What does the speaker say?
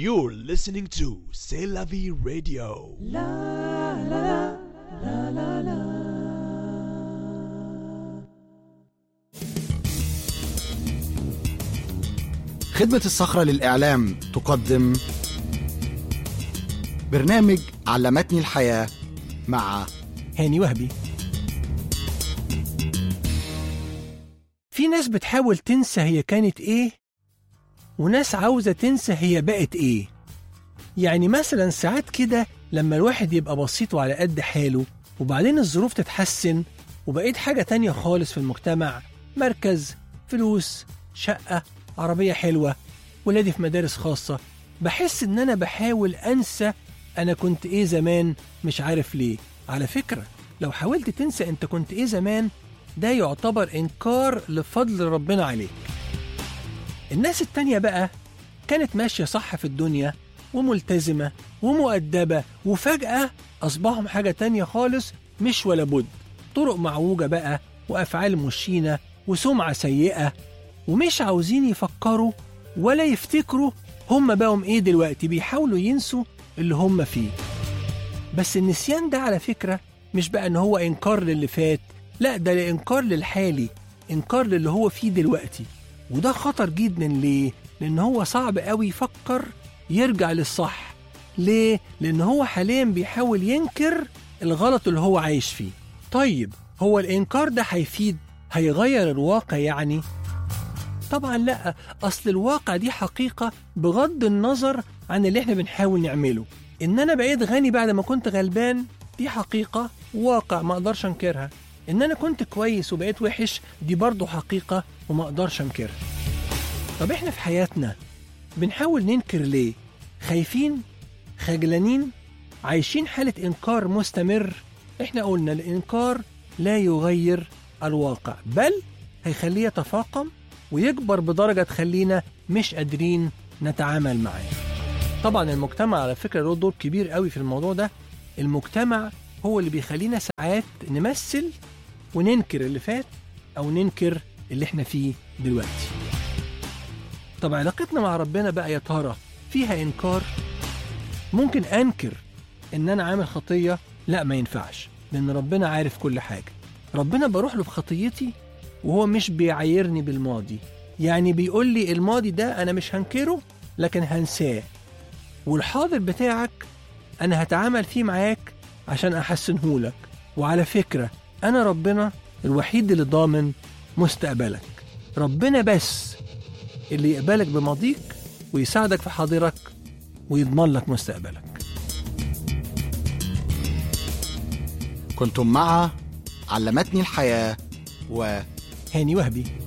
You're listening to C'est la vie radio. خدمة الصخرة للإعلام تقدم برنامج علمتني الحياة مع هاني وهبي في ناس بتحاول تنسى هي كانت ايه وناس عاوزة تنسى هي بقت ايه يعني مثلا ساعات كده لما الواحد يبقى بسيط وعلى قد حاله وبعدين الظروف تتحسن وبقيت حاجة تانية خالص في المجتمع مركز فلوس شقة عربية حلوة ولادي في مدارس خاصة بحس ان انا بحاول انسى انا كنت ايه زمان مش عارف ليه على فكرة لو حاولت تنسى انت كنت ايه زمان ده يعتبر انكار لفضل ربنا عليك الناس التانية بقى كانت ماشية صح في الدنيا وملتزمة ومؤدبة وفجأة أصبحوا حاجة تانية خالص مش ولا بد طرق معوجة بقى وأفعال مشينة وسمعة سيئة ومش عاوزين يفكروا ولا يفتكروا هم بقوا ايه دلوقتي بيحاولوا ينسوا اللي هم فيه بس النسيان ده على فكرة مش بقى ان هو انكار للي فات لا ده انكار للحالي انكار للي هو فيه دلوقتي وده خطر جدا ليه لان هو صعب قوي يفكر يرجع للصح ليه لان هو حاليا بيحاول ينكر الغلط اللي هو عايش فيه طيب هو الانكار ده هيفيد هيغير الواقع يعني طبعا لا اصل الواقع دي حقيقه بغض النظر عن اللي احنا بنحاول نعمله ان انا بقيت غني بعد ما كنت غلبان دي حقيقه واقع ما اقدرش انكرها ان انا كنت كويس وبقيت وحش دي برضه حقيقه وما اقدرش انكرها طب احنا في حياتنا بنحاول ننكر ليه خايفين خجلانين عايشين حاله انكار مستمر احنا قلنا الانكار لا يغير الواقع بل هيخليه يتفاقم ويكبر بدرجة تخلينا مش قادرين نتعامل معاه طبعا المجتمع على فكرة له دور كبير قوي في الموضوع ده المجتمع هو اللي بيخلينا ساعات نمثل وننكر اللي فات أو ننكر اللي احنا فيه دلوقتي طب علاقتنا مع ربنا بقى يا ترى فيها إنكار ممكن أنكر إن أنا عامل خطية لا ما ينفعش لأن ربنا عارف كل حاجة ربنا بروح له في خطيتي وهو مش بيعايرني بالماضي يعني بيقول لي الماضي ده انا مش هنكره لكن هنساه والحاضر بتاعك انا هتعامل فيه معاك عشان احسنه لك وعلى فكرة انا ربنا الوحيد اللي ضامن مستقبلك ربنا بس اللي يقبلك بماضيك ويساعدك في حاضرك ويضمن لك مستقبلك كنتم مع علمتني الحياة و هاني وهبي